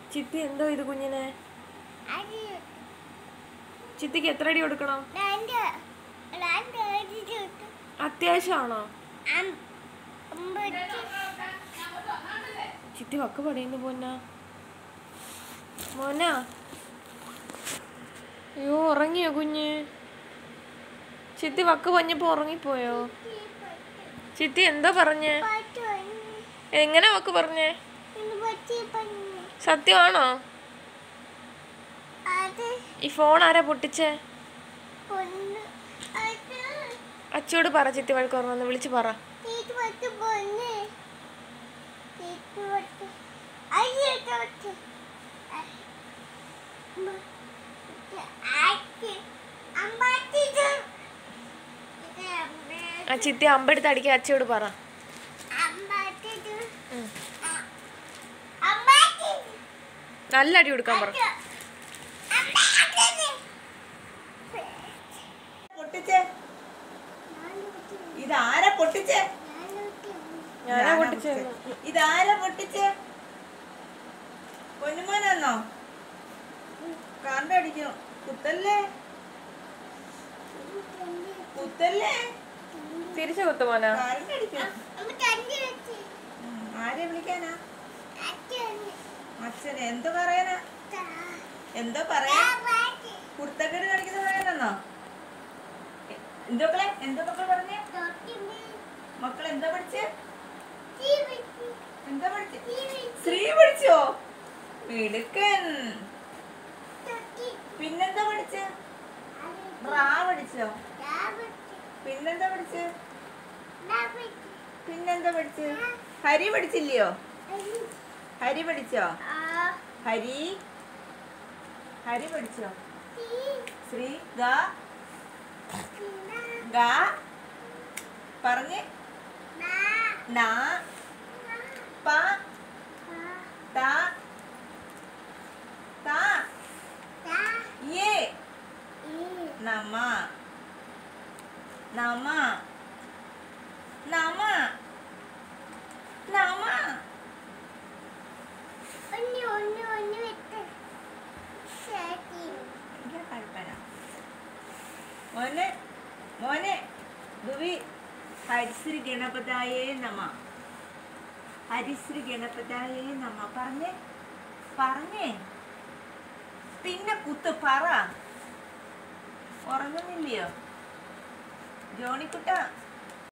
ചിത്തി എന്തോ ഇത് കുഞ്ഞിനെ അത് ചിത്തിക്ക് എത്ര അടി കൊടുക്കണം രണ്ട് രണ്ട് അടി ചുട്ടു അത്യാവശ്യമാണോ അം- അമ്പത്തി ചിത്തി വക്ക് പടയുന്നു പോന്ന മോനാ അയ്യോ ഉറങ്ങിയോ കുഞ്ഞ് ചിത്തി വക്ക് പൊഞ്ഞപ്പോ ഉറങ്ങിപ്പോയോ ചിത്തി എന്തോ പറഞ്ഞേ പത്ത് ഒന്ന് എങ്ങനെ വക്ക് പറഞ്ഞേ ഇന്ന് പറ്റി പഞ്ഞു സത്യമാണോ അത് ഈ ഫോൺ ആരാ പൊട്ടിച്ചേ ഒന്ന് അത് അച്ചോട് പറ ചിത്തി വഴക്ക് ഉറങ്ങുന്നു വിളിച്ച് പറ ഇത് പത്ത് പൊന്ന് ഇത് പത്ത് അയ്യോ തൊട്ട് അമ്പത്തി ഇത് ആ ചിത്തി അമ്പെടുത്ത് അടിക്കാൻ അച്ചയോട് പറ അമ്പത്തി ഉം. അമ്പത്തി നല്ല അടി കൊടുക്കാൻ പറ പൊട്ടിച്ചേ ഇതാരാ പൊട്ടിച്ചേ ഞാനാ പൊട്ടിച്ചേ ഇതാരാ പൊട്ടിച്ചേ പൊന്നുമോനാന്നോ കണ്ടടിക്കും കുത്തല്ലേ കുത്തല്ലേ തിരിച്ചു കുത്തുമോനാ കണ്ടടിക്കും ആരെ വിളിക്കാനാ അച്ഛനെ എന്ത് പറയാനാ എന്തോ പറയാ കുർത്തക്കേട് കാണിക്കുന്ന പറയാനാന്നോ എന്തോക്കളെ എന്തോ മക്കൾ പറഞ്ഞേ മക്കൾ എന്താ പഠിച്ചേ എന്താ പഠിച്ചേ ശ്രീ പഠിച്ചോ മിടുക്കൻ പിന്നെന്താ പഠിച്ചേ റാ പഠിച്ചോ പിന്നെന്താ പഠിച്ചേ പിന്നെന്താ പഠിച്ചേ ഹരി പഠിച്ചില്ലയോ ഹരി പഠിച്ചോ ഹരി ഹരി പഠിച്ചോ ശ്രീ ഗ ഗ പറഞ്ഞേ നാ പ ത ത യേ നമ നമ നമ നമ എനിക്ക് കൽപ്പന മോനെ മോനെ ദുവി ഹരിശ്രീ ഗണപതായേ നമ ഹരിശ്രീ ഗണപതായേ നമ പറഞ്ഞേ പറഞ്ഞേ പിന്നെ കുത്ത് പറ ഉറങ്ങുന്നില്ലയോ ജോണിക്കുട്ട